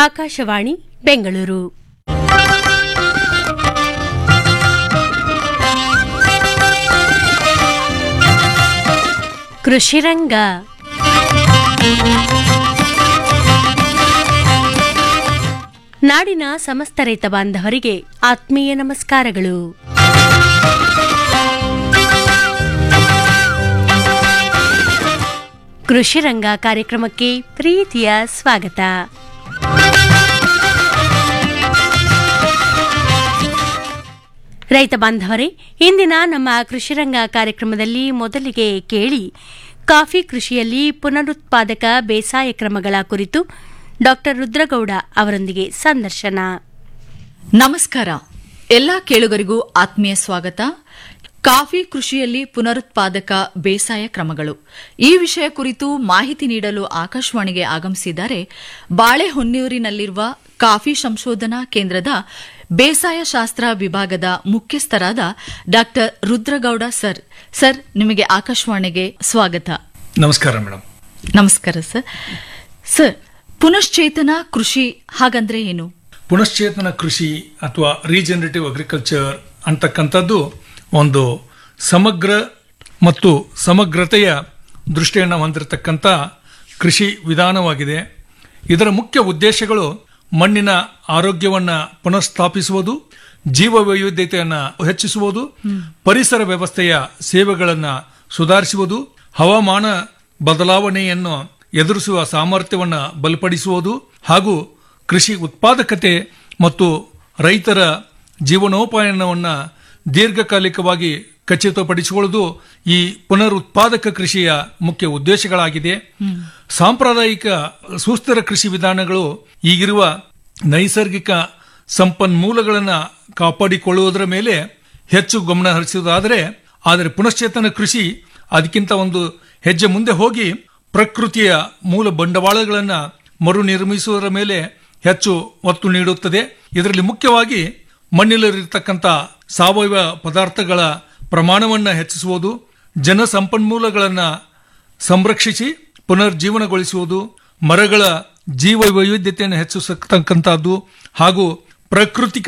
ಆಕಾಶವಾಣಿ ಬೆಂಗಳೂರು ಕೃಷಿರಂಗ ನಾಡಿನ ಸಮಸ್ತ ರೈತ ಬಾಂಧವರಿಗೆ ಆತ್ಮೀಯ ನಮಸ್ಕಾರಗಳು ಕೃಷಿರಂಗ ಕಾರ್ಯಕ್ರಮಕ್ಕೆ ಪ್ರೀತಿಯ ಸ್ವಾಗತ ರೈತ ಬಾಂಧವರೇ ಇಂದಿನ ನಮ್ಮ ಕೃಷಿರಂಗ ಕಾರ್ಯಕ್ರಮದಲ್ಲಿ ಮೊದಲಿಗೆ ಕೇಳಿ ಕಾಫಿ ಕೃಷಿಯಲ್ಲಿ ಪುನರುತ್ಪಾದಕ ಬೇಸಾಯ ಕ್ರಮಗಳ ಕುರಿತು ಡಾಕ್ಟರ್ ರುದ್ರಗೌಡ ಅವರೊಂದಿಗೆ ಸಂದರ್ಶನ ನಮಸ್ಕಾರ ಎಲ್ಲ ಕೇಳುಗರಿಗೂ ಆತ್ಮೀಯ ಸ್ವಾಗತ ಕಾಫಿ ಕೃಷಿಯಲ್ಲಿ ಪುನರುತ್ಪಾದಕ ಬೇಸಾಯ ಕ್ರಮಗಳು ಈ ವಿಷಯ ಕುರಿತು ಮಾಹಿತಿ ನೀಡಲು ಆಕಾಶವಾಣಿಗೆ ಆಗಮಿಸಿದ್ದಾರೆ ಬಾಳೆಹೊನ್ನೂರಿನಲ್ಲಿರುವ ಕಾಫಿ ಸಂಶೋಧನಾ ಕೇಂದ್ರದ ಬೇಸಾಯ ಶಾಸ್ತ್ರ ವಿಭಾಗದ ಮುಖ್ಯಸ್ಥರಾದ ಡಾಕ್ಟರ್ ರುದ್ರಗೌಡ ಸರ್ ಸರ್ ನಿಮಗೆ ಆಕಾಶವಾಣಿಗೆ ಸ್ವಾಗತ ನಮಸ್ಕಾರ ಮೇಡಮ್ ನಮಸ್ಕಾರ ಸರ್ ಸರ್ ಪುನಶ್ಚೇತನ ಕೃಷಿ ಹಾಗಂದ್ರೆ ಏನು ಪುನಶ್ಚೇತನ ಕೃಷಿ ಅಥವಾ ರೀಜನರೇಟಿವ್ ಅಗ್ರಿಕಲ್ಚರ್ ಅಂತಕ್ಕಂಥದ್ದು ಒಂದು ಸಮಗ್ರ ಮತ್ತು ಸಮಗ್ರತೆಯ ದೃಷ್ಟಿಯನ್ನು ಹೊಂದಿರತಕ್ಕಂಥ ಕೃಷಿ ವಿಧಾನವಾಗಿದೆ ಇದರ ಮುಖ್ಯ ಉದ್ದೇಶಗಳು ಮಣ್ಣಿನ ಆರೋಗ್ಯವನ್ನು ಪುನಃಸ್ಥಾಪಿಸುವುದು ಜೀವ ವೈವಿಧ್ಯತೆಯನ್ನು ಹೆಚ್ಚಿಸುವುದು ಪರಿಸರ ವ್ಯವಸ್ಥೆಯ ಸೇವೆಗಳನ್ನು ಸುಧಾರಿಸುವುದು ಹವಾಮಾನ ಬದಲಾವಣೆಯನ್ನು ಎದುರಿಸುವ ಸಾಮರ್ಥ್ಯವನ್ನು ಬಲಪಡಿಸುವುದು ಹಾಗೂ ಕೃಷಿ ಉತ್ಪಾದಕತೆ ಮತ್ತು ರೈತರ ಜೀವನೋಪಾಯನವನ್ನು ದೀರ್ಘಕಾಲಿಕವಾಗಿ ಖಚಿತಪಡಿಸಿಕೊಳ್ಳುವುದು ಈ ಪುನರುತ್ಪಾದಕ ಕೃಷಿಯ ಮುಖ್ಯ ಉದ್ದೇಶಗಳಾಗಿದೆ ಸಾಂಪ್ರದಾಯಿಕ ಸುಸ್ಥಿರ ಕೃಷಿ ವಿಧಾನಗಳು ಈಗಿರುವ ನೈಸರ್ಗಿಕ ಸಂಪನ್ಮೂಲಗಳನ್ನು ಕಾಪಾಡಿಕೊಳ್ಳುವುದರ ಮೇಲೆ ಹೆಚ್ಚು ಗಮನ ಹರಿಸುವುದಾದರೆ ಆದರೆ ಪುನಶ್ಚೇತನ ಕೃಷಿ ಅದಕ್ಕಿಂತ ಒಂದು ಹೆಜ್ಜೆ ಮುಂದೆ ಹೋಗಿ ಪ್ರಕೃತಿಯ ಮೂಲ ಬಂಡವಾಳಗಳನ್ನು ಮರು ನಿರ್ಮಿಸುವುದರ ಮೇಲೆ ಹೆಚ್ಚು ಒತ್ತು ನೀಡುತ್ತದೆ ಇದರಲ್ಲಿ ಮುಖ್ಯವಾಗಿ ಮಣ್ಣಿನಲ್ಲಿರತಕ್ಕಂಥ ಸಾವಯವ ಪದಾರ್ಥಗಳ ಪ್ರಮಾಣವನ್ನು ಹೆಚ್ಚಿಸುವುದು ಜನ ಸಂಪನ್ಮೂಲಗಳನ್ನು ಸಂರಕ್ಷಿಸಿ ಪುನರ್ಜೀವನಗೊಳಿಸುವುದು ಮರಗಳ ಜೀವ ವೈವಿಧ್ಯತೆಯನ್ನು ಹೆಚ್ಚಿಸತಕ್ಕಂಥದ್ದು ಹಾಗೂ ಪ್ರಾಕೃತಿಕ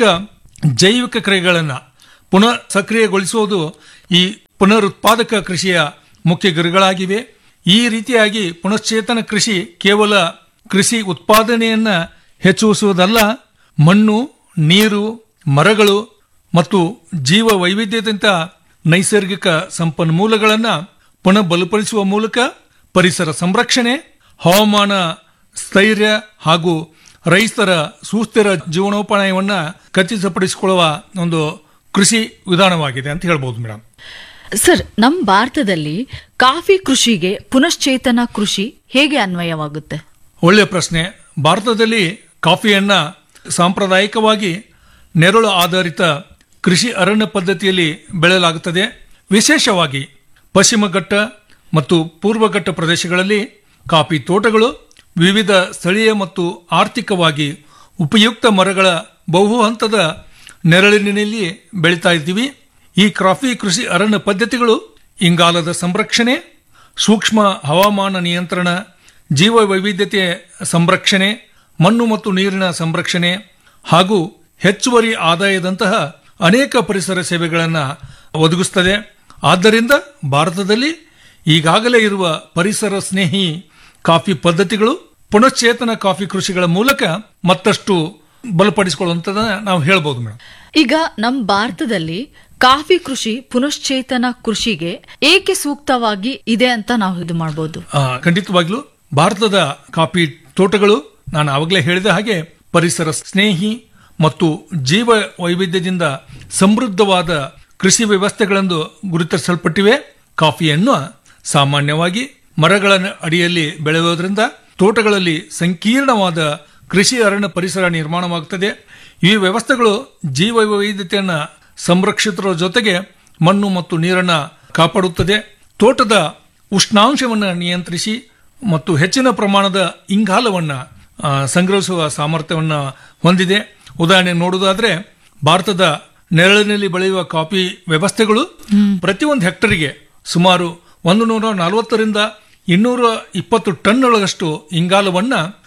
ಜೈವಿಕ ಕ್ರಿಯೆಗಳನ್ನು ಪುನಃ ಸಕ್ರಿಯಗೊಳಿಸುವುದು ಈ ಪುನರುತ್ಪಾದಕ ಕೃಷಿಯ ಮುಖ್ಯ ಗುರಿಗಳಾಗಿವೆ ಈ ರೀತಿಯಾಗಿ ಪುನಶ್ಚೇತನ ಕೃಷಿ ಕೇವಲ ಕೃಷಿ ಉತ್ಪಾದನೆಯನ್ನ ಹೆಚ್ಚಿಸುವುದಲ್ಲ ಮಣ್ಣು ನೀರು ಮರಗಳು ಮತ್ತು ಜೀವ ವೈವಿಧ್ಯದಂತ ನೈಸರ್ಗಿಕ ಸಂಪನ್ಮೂಲಗಳನ್ನು ಪುನಃ ಬಲಪಡಿಸುವ ಮೂಲಕ ಪರಿಸರ ಸಂರಕ್ಷಣೆ ಹವಾಮಾನ ಸ್ಥೈರ್ಯ ಹಾಗೂ ರೈತರ ಸುಸ್ಥಿರ ಜೀವನೋಪಾಯವನ್ನ ಖಚಿತಪಡಿಸಿಕೊಳ್ಳುವ ಒಂದು ಕೃಷಿ ವಿಧಾನವಾಗಿದೆ ಅಂತ ಹೇಳ್ಬೋದು ಮೇಡಮ್ ಸರ್ ನಮ್ಮ ಭಾರತದಲ್ಲಿ ಕಾಫಿ ಕೃಷಿಗೆ ಪುನಶ್ಚೇತನ ಕೃಷಿ ಹೇಗೆ ಅನ್ವಯವಾಗುತ್ತೆ ಒಳ್ಳೆಯ ಪ್ರಶ್ನೆ ಭಾರತದಲ್ಲಿ ಕಾಫಿಯನ್ನ ಸಾಂಪ್ರದಾಯಿಕವಾಗಿ ನೆರಳು ಆಧಾರಿತ ಕೃಷಿ ಅರಣ್ಯ ಪದ್ಧತಿಯಲ್ಲಿ ಬೆಳೆಯಲಾಗುತ್ತದೆ ವಿಶೇಷವಾಗಿ ಪಶ್ಚಿಮ ಘಟ್ಟ ಮತ್ತು ಪೂರ್ವಘಟ್ಟ ಪ್ರದೇಶಗಳಲ್ಲಿ ಕಾಫಿ ತೋಟಗಳು ವಿವಿಧ ಸ್ಥಳೀಯ ಮತ್ತು ಆರ್ಥಿಕವಾಗಿ ಉಪಯುಕ್ತ ಮರಗಳ ಬಹು ಹಂತದ ನೆರಳಿನಲ್ಲಿ ಬೆಳೀತಾ ಇದ್ದೀವಿ ಈ ಕಾಫಿ ಕೃಷಿ ಅರಣ್ಯ ಪದ್ಧತಿಗಳು ಇಂಗಾಲದ ಸಂರಕ್ಷಣೆ ಸೂಕ್ಷ್ಮ ಹವಾಮಾನ ನಿಯಂತ್ರಣ ಜೀವ ವೈವಿಧ್ಯತೆ ಸಂರಕ್ಷಣೆ ಮಣ್ಣು ಮತ್ತು ನೀರಿನ ಸಂರಕ್ಷಣೆ ಹಾಗೂ ಹೆಚ್ಚುವರಿ ಆದಾಯದಂತಹ ಅನೇಕ ಪರಿಸರ ಸೇವೆಗಳನ್ನು ಒದಗಿಸುತ್ತದೆ ಆದ್ದರಿಂದ ಭಾರತದಲ್ಲಿ ಈಗಾಗಲೇ ಇರುವ ಪರಿಸರ ಸ್ನೇಹಿ ಕಾಫಿ ಪದ್ಧತಿಗಳು ಪುನಶ್ಚೇತನ ಕಾಫಿ ಕೃಷಿಗಳ ಮೂಲಕ ಮತ್ತಷ್ಟು ಬಲಪಡಿಸಿಕೊಳ್ಳುವಂಥದ್ದನ್ನ ನಾವು ಹೇಳ್ಬೋದು ಮೇಡಮ್ ಈಗ ನಮ್ಮ ಭಾರತದಲ್ಲಿ ಕಾಫಿ ಕೃಷಿ ಪುನಶ್ಚೇತನ ಕೃಷಿಗೆ ಏಕೆ ಸೂಕ್ತವಾಗಿ ಇದೆ ಅಂತ ನಾವು ಇದು ಮಾಡಬಹುದು ಆ, ಖಂಡಿತವಾಗ್ಲೂ ಭಾರತದ ಕಾಫಿ ತೋಟಗಳು ನಾನು ಆವಾಗಲೇ ಹೇಳಿದ ಹಾಗೆ ಪರಿಸರ ಸ್ನೇಹಿ ಮತ್ತು ಜೀವ ವೈವಿಧ್ಯದಿಂದ ಸಮೃದ್ಧವಾದ ಕೃಷಿ ವ್ಯವಸ್ಥೆಗಳೆಂದು ಗುರುತಿಸಲ್ಪಟ್ಟಿವೆ ಕಾಫಿಯನ್ನು ಸಾಮಾನ್ಯವಾಗಿ ಮರಗಳ ಅಡಿಯಲ್ಲಿ ಬೆಳೆಯುವುದರಿಂದ ತೋಟಗಳಲ್ಲಿ ಸಂಕೀರ್ಣವಾದ ಕೃಷಿ ಅರಣ್ಯ ಪರಿಸರ ನಿರ್ಮಾಣವಾಗುತ್ತದೆ ಈ ವ್ಯವಸ್ಥೆಗಳು ಜೀವ ವೈವಿಧ್ಯತೆಯನ್ನು ಸಂರಕ್ಷಿಸುವ ಜೊತೆಗೆ ಮಣ್ಣು ಮತ್ತು ನೀರನ್ನು ಕಾಪಾಡುತ್ತದೆ ತೋಟದ ಉಷ್ಣಾಂಶವನ್ನು ನಿಯಂತ್ರಿಸಿ ಮತ್ತು ಹೆಚ್ಚಿನ ಪ್ರಮಾಣದ ಇಂಗಾಲವನ್ನು ಆ, ಸಂಗ್ರಹಿಸುವ ಸಾಮರ್ಥ್ಯವನ್ನು ಹೊಂದಿದೆ ಉದಾಹರಣೆ ನೋಡುವುದಾದ್ರೆ ಭಾರತದ ನೆರಳಿನಲ್ಲಿ ಬೆಳೆಯುವ ಕಾಫಿ ವ್ಯವಸ್ಥೆಗಳು ಪ್ರತಿಯೊಂದು ಹೆಕ್ಟರಿಗೆ ಸುಮಾರು ಒಂದು ನೂರ ನಲವತ್ತರಿಂದ ಇನ್ನೂರ ಇಪ್ಪತ್ತು ಟನ್ನೊಳಗಷ್ಟು ಇಂಗಾಲವನ್ನ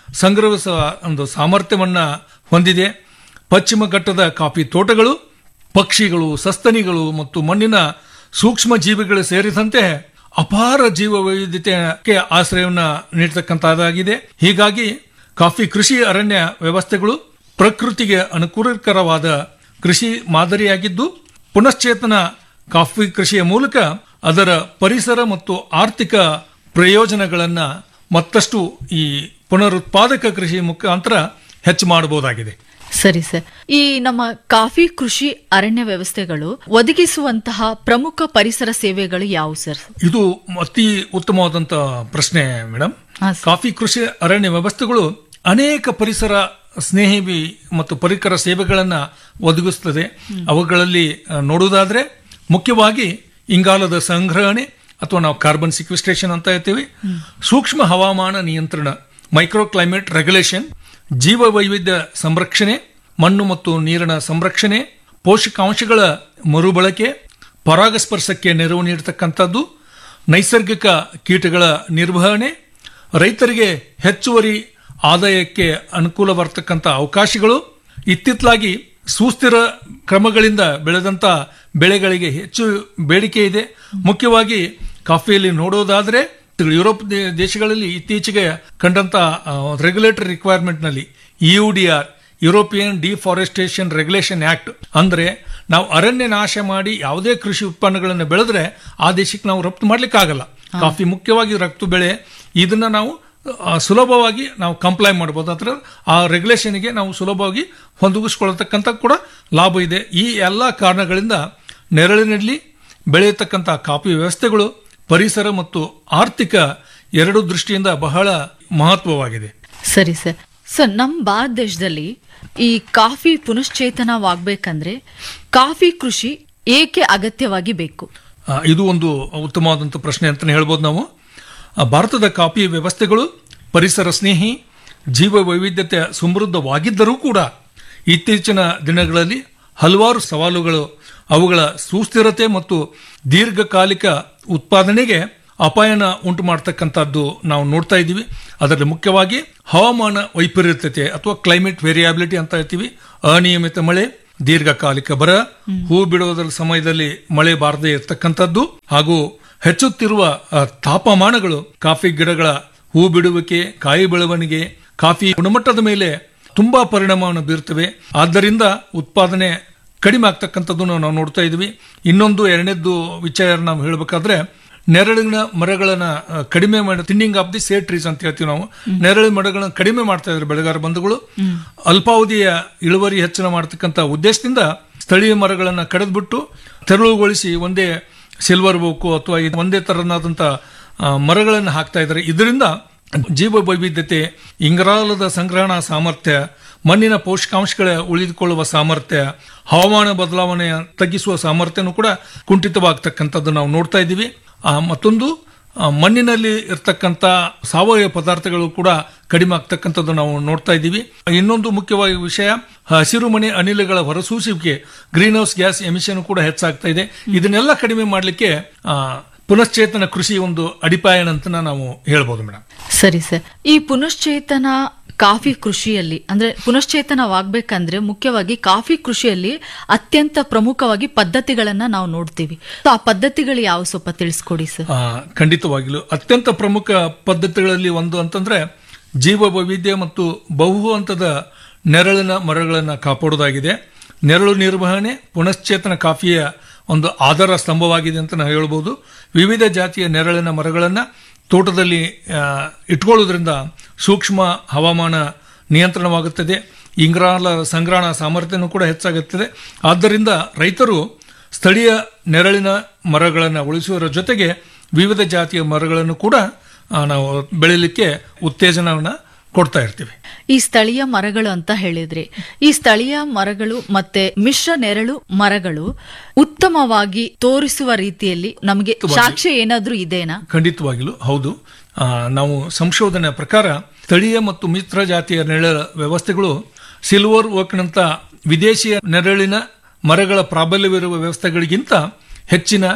ಸಂಗ್ರಹಿಸುವ ಒಂದು ಸಾಮರ್ಥ್ಯವನ್ನ ಹೊಂದಿದೆ ಪಶ್ಚಿಮ ಘಟ್ಟದ ಕಾಫಿ ತೋಟಗಳು ಪಕ್ಷಿಗಳು ಸಸ್ತನಿಗಳು ಮತ್ತು ಮಣ್ಣಿನ ಸೂಕ್ಷ್ಮ ಜೀವಿಗಳು ಸೇರಿದಂತೆ ಅಪಾರ ಜೀವ ವೈವಿಧ್ಯತೆಗೆ ಆಶ್ರಯವನ್ನ ನೀಡತಕ್ಕಂತಹದ್ದಾಗಿದೆ ಹೀಗಾಗಿ ಕಾಫಿ ಕೃಷಿ ಅರಣ್ಯ ವ್ಯವಸ್ಥೆಗಳು ಪ್ರಕೃತಿಗೆ ಅನುಕೂಲಕರವಾದ ಕೃಷಿ ಮಾದರಿಯಾಗಿದ್ದು ಪುನಶ್ಚೇತನ ಕಾಫಿ ಕೃಷಿಯ ಮೂಲಕ ಅದರ ಪರಿಸರ ಮತ್ತು ಆರ್ಥಿಕ ಪ್ರಯೋಜನಗಳನ್ನ ಮತ್ತಷ್ಟು ಈ ಪುನರುತ್ಪಾದಕ ಕೃಷಿ ಮುಖಾಂತರ ಹೆಚ್ಚು ಮಾಡಬಹುದಾಗಿದೆ ಸರಿ ಸರ್ ಈ ನಮ್ಮ ಕಾಫಿ ಕೃಷಿ ಅರಣ್ಯ ವ್ಯವಸ್ಥೆಗಳು ಒದಗಿಸುವಂತಹ ಪ್ರಮುಖ ಪರಿಸರ ಸೇವೆಗಳು ಯಾವುವು ಸರ್ ಇದು ಅತಿ ಉತ್ತಮವಾದಂತ ಪ್ರಶ್ನೆ ಮೇಡಮ್ ಹಾ, ಸರ್. ಕಾಫಿ ಕೃಷಿ ಅರಣ್ಯ ವ್ಯವಸ್ಥೆಗಳು ಅನೇಕ ಪರಿಸರ ಸ್ನೇಹಿ ಮತ್ತು ಪರಿಕರ ಸೇವೆಗಳನ್ನ ಒದಗಿಸುತ್ತದೆ ಅವುಗಳಲ್ಲಿ ಆ, ನೋಡುವುದಾದ್ರೆ ಮುಖ್ಯವಾಗಿ ಇಂಗಾಲದ ಸಂಗ್ರಹಣೆ ಅಥವಾ ನಾವು ಕಾರ್ಬನ್ ಸಿಕ್ವಿಸ್ಟ್ರೇಷನ್ ಅಂತ ಹೇಳ್ತೀವಿ ಸೂಕ್ಷ್ಮ ಹವಾಮಾನ ನಿಯಂತ್ರಣ ಮೈಕ್ರೋ ಕ್ಲೈಮೇಟ್ ರೆಗ್ಯುಲೇಷನ್ ಜೀವ ವೈವಿಧ್ಯ ಸಂರಕ್ಷಣೆ ಮಣ್ಣು ಮತ್ತು ನೀರಿನ ಸಂರಕ್ಷಣೆ ಪೋಷಕಾಂಶಗಳ ಮರುಬಳಕೆ ಪರಾಗಸ್ಪರ್ಶಕ್ಕೆ ನೆರವು ನೀಡತಕ್ಕಂಥದ್ದು ನೈಸರ್ಗಿಕ ಕೀಟಗಳ ನಿರ್ವಹಣೆ ರೈತರಿಗೆ ಹೆಚ್ಚುವರಿ ಆದಾಯಕ್ಕೆ ಅನುಕೂಲವಾಗತಕ್ಕಂಥ ಅವಕಾಶಗಳು ಇತ್ತಿತ್ತಲಾಗಿ ಸುಸ್ಥಿರ ಕ್ರಮಗಳಿಂದ ಬೆಳೆದಂತ ಬೆಳೆಗಳಿಗೆ ಹೆಚ್ಚು ಬೇಡಿಕೆ ಇದೆ ಮುಖ್ಯವಾಗಿ ಕಾಫಿಯಲ್ಲಿ ನೋಡೋದಾದ್ರೆ ಯುರೋಪ್ ದೇ- ದೇಶಗಳಲ್ಲಿ ಇತ್ತೀಚೆಗೆ ಕಂಡಂತ ರೆಗ್ಯುಲೇಟರಿ ರಿಕ್ವೈರ್ಮೆಂಟ್ ನಲ್ಲಿ U D R European deforestation regulation act ಅಂದ್ರೆ ನಾವು ಅರಣ್ಯ ನಾಶ ಮಾಡಿ ಯಾವುದೇ ಕೃಷಿ ಉತ್ಪನ್ನಗಳನ್ನು ಬೆಳೆದ್ರೆ ಆ ದೇಶಕ್ಕೆ ನಾವು ರಫ್ತು ಮಾಡ್ಲಿಕ್ಕೆ ಆಗಲ್ಲ ಕಾಫಿ ಮುಖ್ಯವಾಗಿ ರಫ್ತು ಬೆಳೆ ಇದನ್ನ ನಾವು ಆ, ಸುಲಭವಾಗಿ ನಾವು ಕಂಪ್ಲೈ ಮಾಡಬಹುದು ಅದರ ಆ ರೆಗ್ಯುಲೇಷನ್ಗೆ ನಾವು ಸುಲಭವಾಗಿ ಹೊಂದಿಸ್ಕೊಳ್ಳತಕ್ಕಂಥ ಕೂಡ ಲಾಭ ಇದೆ ಈ ಎಲ್ಲ ಕಾರಣಗಳಿಂದ ನೆರಳಿನಲ್ಲಿ ಬೆಳೆಯತಕ್ಕಂಥ ಕಾಫಿ ವ್ಯವಸ್ಥೆಗಳು ಪರಿಸರ ಮತ್ತು ಆರ್ಥಿಕ ಎರಡು ದೃಷ್ಟಿಯಿಂದ ಬಹಳ ಮಹತ್ವವಾಗಿದೆ ಸರಿ ಸರ್ ಸರ್ ನಮ್ಮ ಭಾರತ ದೇಶದಲ್ಲಿ ಈ ಕಾಫಿ ಪುನಶ್ಚೇತನವಾಗಬೇಕಂದ್ರೆ ಕಾಫಿ ಕೃಷಿ ಏಕೆ ಅಗತ್ಯವಾಗಿ ಬೇಕು ಆ, ಇದು ಒಂದು ಉತ್ತಮವಾದಂಥ ಪ್ರಶ್ನೆ ಅಂತಲೇ ಹೇಳ್ಬೋದು ನಾವು ಆ, ಭಾರತದ ಕಾಫಿ ವ್ಯವಸ್ಥೆಗಳು ಪರಿಸರ ಸ್ನೇಹಿ ಜೀವ ವೈವಿಧ್ಯತೆ ಸಮೃದ್ಧವಾಗಿದ್ದರೂ ಕೂಡ ಇತ್ತೀಚಿನ ದಿನಗಳಲ್ಲಿ ಹಲವಾರು ಸವಾಲುಗಳು ಅವುಗಳ ಸುಸ್ಥಿರತೆ ಮತ್ತು ದೀರ್ಘಕಾಲಿಕ ಉತ್ಪಾದನೆಗೆ ಅಪಾಯನ ಉಂಟು ಮಾಡತಕ್ಕಂಥದ್ದು ನಾವು ನೋಡ್ತಾ ಇದ್ದೀವಿ ಅದರಲ್ಲಿ ಮುಖ್ಯವಾಗಿ ಹವಾಮಾನ ವೈಪರೀತ್ಯತೆ ಅಥವಾ ಕ್ಲೈಮೇಟ್ ವೇರಿಯಾಬಿಲಿಟಿ ಅಂತ ಹೇಳ್ತೀವಿ ಅನಿಯಮಿತ ಮಳೆ ದೀರ್ಘಕಾಲಿಕ ಬರ ಹೂ ಬಿಡುವುದರ ಸಮಯದಲ್ಲಿ ಮಳೆ ಬಾರದೇ ಇರತಕ್ಕಂಥದ್ದು ಹಾಗೂ ಹೆಚ್ಚುತ್ತಿರುವ ಆ, ತಾಪಮಾನಗಳು ಕಾಫಿ ಗಿಡಗಳ ಹೂ ಬಿಡುವಿಕೆ ಕಾಯಿ ಬೆಳವಣಿಗೆ ಕಾಫಿ ಗುಣಮಟ್ಟದ ಮೇಲೆ ತುಂಬಾ ಪರಿಣಾಮವನ್ನು ಬೀರ್ತವೆ ಆದ್ದರಿಂದ ಉತ್ಪಾದನೆ ಕಡಿಮೆ ಆಗ್ತಕ್ಕಂಥದ್ದನ್ನು ನಾವು ನೋಡ್ತಾ ಇದ್ವಿ ಇನ್ನೊಂದು ಎರಡನೇದ್ದು ವಿಚಾರ ನಾವು ಹೇಳಬೇಕಾದ್ರೆ ನೆರಳಿನ ಮರಗಳನ್ನ ಆ, ಕಡಿಮೆ ಮಾಡಿ thinning of the set trees ಅಂತ ಹೇಳ್ತೀವಿ ನಾವು ನೆರಳಿನ ಮರಗಳನ್ನ ಕಡಿಮೆ ಮಾಡ್ತಾ ಇದ್ದಾರೆ ಬೆಳೆಗಾರ ಬಂಧುಗಳು ಅಲ್ಪಾವಧಿಯ ಇಳುವರಿ ಹೆಚ್ಚಳ ಮಾಡತಕ್ಕಂಥ ಉದ್ದೇಶದಿಂದ ಸ್ಥಳೀಯ ಮರಗಳನ್ನ ಕಡಿದ್ಬಿಟ್ಟು ತೆರಳುಗೊಳಿಸಿ ಒಂದೇ ಸಿಲ್ವರ್ ಬೋಕು ಅಥವಾ ಇದು ಒಂದೇ ತರನಾದಂತ ಆ, ಮರಗಳನ್ನು ಹಾಕ್ತಾ ಇದ್ದಾರೆ ಇದರಿಂದ ಜೀವ ವೈವಿಧ್ಯತೆ ಇಂಗಾಲದ ಸಂಗ್ರಹಣಾ ಸಾಮರ್ಥ್ಯ ಮಣ್ಣಿನ ಪೋಷಕಾಂಶಗಳ ಉಳಿದುಕೊಳ್ಳುವ ಸಾಮರ್ಥ್ಯ ಹವಾಮಾನ ಬದಲಾವಣೆ ತಗ್ಗಿಸುವ ಸಾಮರ್ಥ್ಯನೂ ಕೂಡ ಕುಂಠಿತವಾಗ್ತಕ್ಕಂಥದ್ದು ನಾವು ನೋಡ್ತಾ ಇದ್ದೀವಿ ಆ, ಮತ್ತೊಂದು ಆ, ಮಣ್ಣಿನಲ್ಲಿ ಇರ್ತಕ್ಕಂಥ ಸಾವಯವ ಪದಾರ್ಥಗಳು ಕೂಡ ಕಡಿಮೆ ಆಗ್ತಕ್ಕಂಥದ್ದು ನಾವು ನೋಡ್ತಾ ಇದ್ದೀವಿ ಇನ್ನೊಂದು ಮುಖ್ಯವಾಗಿ ವಿಷಯ ಹಸಿರು ಮನೆ ಅನಿಲಗಳ ಹೊರಸೂಸುವಿಕೆ ಗ್ರೀನ್ ಹೌಸ್ ಗ್ಯಾಸ್ ಎಮಿಷನ್ ಕೂಡ ಹೆಚ್ಚಾಗ್ತಾ ಇದೆ ಇದನ್ನೆಲ್ಲ ಕಡಿಮೆ ಮಾಡಲಿಕ್ಕೆ ಪುನಶ್ಚೇತನ ಕೃಷಿ ಒಂದು ಅಡಿಪಾಯನ ಅಂತ ನಾವು ಹೇಳ್ಬೋದು ಮೇಡಮ್ ಸರಿ ಸರ್ ಈ ಪುನಶ್ಚೇತನ ಕಾಫಿ ಕೃಷಿಯಲ್ಲಿ ಅಂದ್ರೆ ಪುನಶ್ಚೇತನವಾಗಬೇಕಂದ್ರೆ ಮುಖ್ಯವಾಗಿ ಕಾಫಿ ಕೃಷಿಯಲ್ಲಿ ಅತ್ಯಂತ ಪ್ರಮುಖವಾಗಿ ಪದ್ಧತಿಗಳನ್ನ ನಾವು ನೋಡ್ತೀವಿ So, ಆ ಪದ್ಧತಿಗಳು ಯಾವ ಸ್ವಲ್ಪ ತಿಳಿಸ್ಕೊಡಿ ಸರ್ ಆ, ಖಂಡಿತವಾಗಿಲು ಅತ್ಯಂತ ಪ್ರಮುಖ ಪದ್ಧತಿಗಳಲ್ಲಿ ಒಂದು ಅಂತಂದ್ರೆ ಜೀವ ವೈವಿಧ್ಯ ಮತ್ತು ಬಹು ಹಂತದ ನೆರಳಿನ ಮರಗಳನ್ನು ಕಾಪಾಡುವುದಾಗಿದೆ ನೆರಳು ನಿರ್ವಹಣೆ ಪುನಶ್ಚೇತನ ಕಾಫಿಯ ಒಂದು ಆಧಾರ ಸ್ತಂಭವಾಗಿದೆ ಅಂತ ನಾವು ಹೇಳ್ಬೋದು ವಿವಿಧ ಜಾತಿಯ ನೆರಳಿನ ಮರಗಳನ್ನು ತೋಟದಲ್ಲಿ ಆ, ಇಟ್ಕೊಳ್ಳೋದ್ರಿಂದ ಸೂಕ್ಷ್ಮ ಹವಾಮಾನ ನಿಯಂತ್ರಣವಾಗುತ್ತದೆ ಇಂಗಾಲ ಸಂಗ್ರಹಣ ಸಾಮರ್ಥ್ಯನೂ ಕೂಡ ಹೆಚ್ಚಾಗುತ್ತದೆ ಆದ್ದರಿಂದ ರೈತರು ಸ್ಥಳೀಯ ನೆರಳಿನ ಮರಗಳನ್ನು ಉಳಿಸುವುದರ ಜೊತೆಗೆ ವಿವಿಧ ಜಾತಿಯ ಮರಗಳನ್ನು ಕೂಡ ಆ, ನಾವು ಬೆಳಿಲಿಕ್ಕೆ ಉತ್ತೇಜನವನ್ನ ಕೊಡ್ತಾ ಇರ್ತೀವಿ ಈ ಸ್ಥಳೀಯ ಮರಗಳು ಅಂತ ಹೇಳಿದ್ರಿ ಈ ಸ್ಥಳೀಯ ಮರಗಳು ಮತ್ತೆ ಮಿಶ್ರ ನೆರಳು ಮರಗಳು ಉತ್ತಮವಾಗಿ ತೋರಿಸುವ ರೀತಿಯಲ್ಲಿ ನಮಗೆ ಸಾಕ್ಷ್ಯ ಏನಾದ್ರೂ ಇದೆನಾ ಖಂಡಿತವಾಗಿಲು ಹೌದು ಆ, ನಾವು ಸಂಶೋಧನೆ ಪ್ರಕಾರ ಸ್ಥಳೀಯ ಮತ್ತು ಮಿತ್ರ ಜಾತಿಯ ನೆರಳ ವ್ಯವಸ್ಥೆಗಳು ಸಿಲ್ವರ್ ಓಕ್ನಂತ ವಿದೇಶಿಯ ನೆರಳಿನ ಮರಗಳ ಪ್ರಾಬಲ್ಯವಿರುವ ವ್ಯವಸ್ಥೆಗಳಿಗಿಂತ ಹೆಚ್ಚಿನ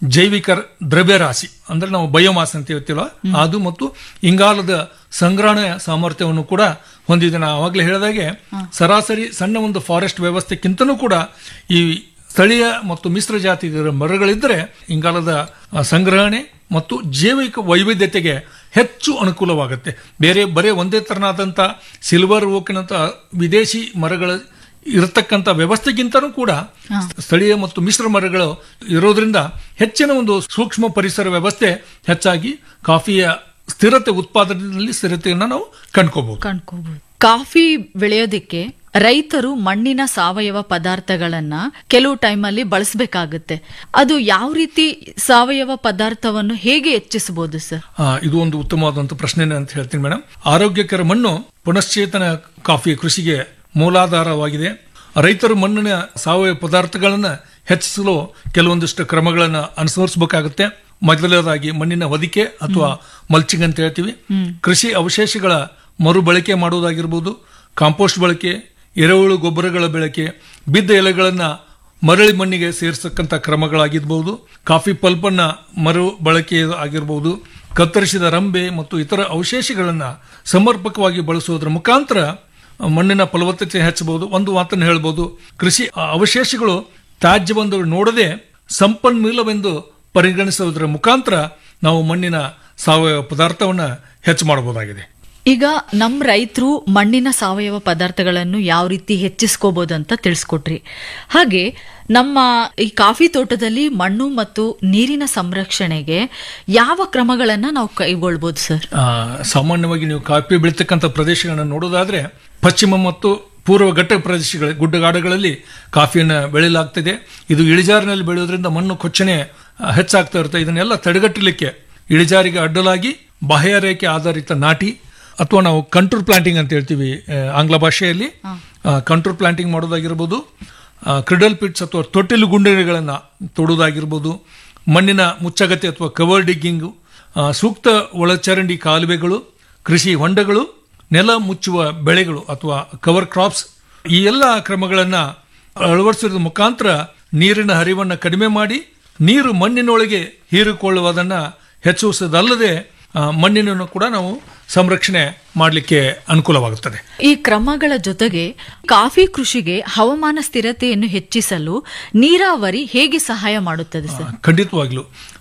ಜೈವಿಕ ದ್ರವ್ಯರಾಶಿ ಅಂದ್ರೆ ನಾವು ಬಯೋಮಾಸ್ ಅಂತ ಹೇಳ್ತೀವಲ್ಲ ಅದು ಮತ್ತು ಇಂಗಾಲದ ಸಂಗ್ರಹಣೆ ಸಾಮರ್ಥ್ಯವನ್ನು ಕೂಡ ಹೊಂದಿದೆ ನಾವು ಆವಾಗಲೇ ಹೇಳಿದಾಗೆ ಸರಾಸರಿ ಸಣ್ಣ ಒಂದು ಫಾರೆಸ್ಟ್ ವ್ಯವಸ್ಥೆಕ್ಕಿಂತನೂ ಕೂಡ ಈ ಸ್ಥಳೀಯ ಮತ್ತು ಮಿಶ್ರ ಜಾತಿ ಮರಗಳಿದ್ದರೆ ಇಂಗಾಲದ ಆ, ಸಂಗ್ರಹಣೆ ಮತ್ತು ಜೈವಿಕ ವೈವಿಧ್ಯತೆಗೆ ಹೆಚ್ಚು ಅನುಕೂಲವಾಗುತ್ತೆ ಬೇರೆ ಬರೀ ಒಂದೇ ತರನಾದಂಥ ಸಿಲ್ವರ್ ಓಕಿನಂತ ವಿದೇಶಿ ಮರಗಳ ಇರತಕ್ಕಂಥ ವ್ಯವಸ್ಥೆಗಿಂತನೂ ಕೂಡ ಸ್ಥಳೀಯ ಮತ್ತು ಮಿಶ್ರ ಮರಗಳು ಇರೋದ್ರಿಂದ ಹೆಚ್ಚಿನ ಒಂದು ಸೂಕ್ಷ್ಮ ಪರಿಸರ ವ್ಯವಸ್ಥೆ ಹೆಚ್ಚಾಗಿ ಕಾಫಿಯ ಸ್ಥಿರತೆ ಉತ್ಪಾದನೆಯಲ್ಲಿ ಸ್ಥಿರತೆಯನ್ನು ನಾವು ಕಂಡ್ಕೋಬಹುದು ಕಂಡ್ಕೋಬಹುದು ಕಾಫಿ ಬೆಳೆಯೋದಿಕ್ಕೆ ರೈತರು ಮಣ್ಣಿನ ಸಾವಯವ ಪದಾರ್ಥಗಳನ್ನ ಕೆಲವು ಟೈಮಲ್ಲಿ ಬಳಸಬೇಕಾಗುತ್ತೆ ಅದು ಯಾವ ರೀತಿ ಸಾವಯವ ಪದಾರ್ಥವನ್ನು ಹೇಗೆ ಹೆಚ್ಚಿಸಬಹುದು ಸರ್ ಆ, ಇದು ಒಂದು ಉತ್ತಮವಾದಂಥ ಪ್ರಶ್ನೆ ಅಂತ ಹೇಳ್ತೀನಿ ಮೇಡಮ್ ಆರೋಗ್ಯಕರ ಮಣ್ಣು ಪುನಶ್ಚೇತನ ಕಾಫಿ ಕೃಷಿಗೆ ಮೂಲಾಧಾರವಾಗಿದೆ ರೈತರು ಮಣ್ಣಿನ ಸಾವಯವ ಪದಾರ್ಥಗಳನ್ನು ಹೆಚ್ಚಿಸಲು ಕೆಲವೊಂದಿಷ್ಟು ಕ್ರಮಗಳನ್ನು ಅನುಸರಿಸಬೇಕಾಗುತ್ತೆ ಮೊದಲನೇದಾಗಿ ಮಣ್ಣಿನ ಹೊದಿಕೆ ಅಥವಾ ಮಲ್ಚಿಂಗ್ ಅಂತ ಹೇಳ್ತೀವಿ ಕೃಷಿ ಅವಶೇಷಗಳ ಮರುಬಳಕೆ ಮಾಡುವುದಾಗಿರ್ಬೋದು ಕಾಂಪೋಸ್ಟ್ ಬಳಕೆ ಎರೆಹುಳು ಗೊಬ್ಬರಗಳ ಬಳಕೆ ಬಿದ್ದ ಎಲೆಗಳನ್ನು ಮರಳಿ ಮಣ್ಣಿಗೆ ಸೇರಿಸತಕ್ಕಂಥ ಕ್ರಮಗಳಾಗಿರ್ಬೋದು ಕಾಫಿ ಪಲ್ಪನ್ನ ಮರು ಬಳಕೆ ಆಗಿರ್ಬೋದು ಕತ್ತರಿಸಿದ ರಂಬೆ ಮತ್ತು ಇತರ ಅವಶೇಷಗಳನ್ನು ಸಮರ್ಪಕವಾಗಿ ಬಳಸುವುದರ ಮುಖಾಂತರ ಮಣ್ಣಿನ ಫಲವತ್ತತೆ ಹೆಚ್ಚಬಹುದು ಒಂದು ಮಾತನ್ನು ಹೇಳ್ಬೋದು ಕೃಷಿ ಅವಶೇಷಗಳು ತ್ಯಾಜ್ಯವೆಂದು ನೋಡದೆ ಸಂಪನ್ಮೂಲವೆಂದು ಪರಿಗಣಿಸುವುದರ ಮುಖಾಂತರ ನಾವು ಮಣ್ಣಿನ ಸಾವಯವ ಪದಾರ್ಥವನ್ನು ಹೆಚ್ಚು ಮಾಡಬಹುದಾಗಿದೆ ಈಗ ನಮ್ಮ ರೈತರು ಮಣ್ಣಿನ ಸಾವಯವ ಪದಾರ್ಥಗಳನ್ನು ಯಾವ ರೀತಿ ಹೆಚ್ಚಿಸ್ಕೋಬಹುದು ಅಂತ ತಿಳಿಸ್ಕೊಟ್ರಿ ಹಾಗೆ ನಮ್ಮ ಈ ಕಾಫಿ ತೋಟದಲ್ಲಿ ಮಣ್ಣು ಮತ್ತು ನೀರಿನ ಸಂರಕ್ಷಣೆಗೆ ಯಾವ ಕ್ರಮಗಳನ್ನ ನಾವು ಕೈಗೊಳ್ಬೋದು ಸರ್ ಆ, ಸಾಮಾನ್ಯವಾಗಿ ನೀವು ಕಾಫಿ ಬೆಳೀತಕ್ಕಂಥ ಪ್ರದೇಶಗಳನ್ನು ನೋಡೋದಾದ್ರೆ ಪಶ್ಚಿಮ ಮತ್ತು ಪೂರ್ವ ಘಟ್ಟ ಪ್ರದೇಶಗಳ ಗುಡ್ಡಗಾಡುಗಳಲ್ಲಿ ಕಾಫಿಯನ್ನು ಬೆಳೆಯಲಾಗ್ತಿದೆ ಇದು ಇಳಿಜಾರಿನಲ್ಲಿ ಬೆಳೆಯೋದ್ರಿಂದ ಮಣ್ಣು ಕೊಚ್ಚನೆ ಆ, ಹೆಚ್ಚಾಗ್ತಾ ಇರುತ್ತೆ ಇದನ್ನೆಲ್ಲ ತಡೆಗಟ್ಟಲಿಕ್ಕೆ ಇಳಿಜಾರಿಗೆ ಅಡ್ಡಲಾಗಿ ಬಾಹ್ಯ ರೇಖೆ ಆಧಾರಿತ ನಾಟಿ ಅಥವಾ ನಾವು ಕಂಟ್ರೋಲ್ ಪ್ಲಾಂಟಿಂಗ್ ಅಂತ ಹೇಳ್ತೀವಿ ಆ, ಆಂಗ್ಲ ಭಾಷೆಯಲ್ಲಿ ಕಂಟ್ರೋಲ್ ಪ್ಲಾಂಟಿಂಗ್ ಮಾಡೋದಾಗಿರ್ಬೋದು ಕ್ರಿಡಲ್ ಪಿಟ್ಸ್ ಅಥವಾ ತೊಟ್ಟಿಲು ಗುಂಡಿಗಳನ್ನು ತೊಡೋದಾಗಿರ್ಬೋದು ಮಣ್ಣಿನ ಮುಚ್ಚಗತೆ ಅಥವಾ ಕವರ್ ಡಿಗ್ಗಿಂಗು ಆ, ಸೂಕ್ತ ಒಳಚರಂಡಿ ಕಾಲುವೆಗಳು ಕೃಷಿ ಹೊಂಡಗಳು ನೆಲ ಮುಚ್ಚುವ ಬೆಳೆಗಳು ಅಥವಾ ಕವರ್ ಕ್ರಾಪ್ಸ್ ಈ ಎಲ್ಲ ಕ್ರಮಗಳನ್ನು ಅಳವಡಿಸೋದ್ರ ಮುಖಾಂತರ ನೀರಿನ ಹರಿವನ್ನು ಕಡಿಮೆ ಮಾಡಿ ನೀರು ಮಣ್ಣಿನೊಳಗೆ ಹೀರಿಕೊಳ್ಳುವುದನ್ನು ಹೆಚ್ಚಿಸುವುದಲ್ಲದೆ ಆ, ಮಣ್ಣಿನನ್ನು ಕೂಡ ನಾವು ಸಂರಕ್ಷಣೆ ಮಾಡಲಿಕ್ಕೆ ಅನುಕೂಲವಾಗುತ್ತದೆ ಈ ಕ್ರಮಗಳ ಜೊತೆಗೆ ಕಾಫಿ ಕೃಷಿಗೆ ಹವಾಮಾನ ಸ್ಥಿರತೆಯನ್ನು ಹೆಚ್ಚಿಸಲು ನೀರಾವರಿ ಹೇಗೆ ಸಹಾಯ ಮಾಡುತ್ತದೆ ಸರ್ ಖಂಡಿತವಾಗ್ಲು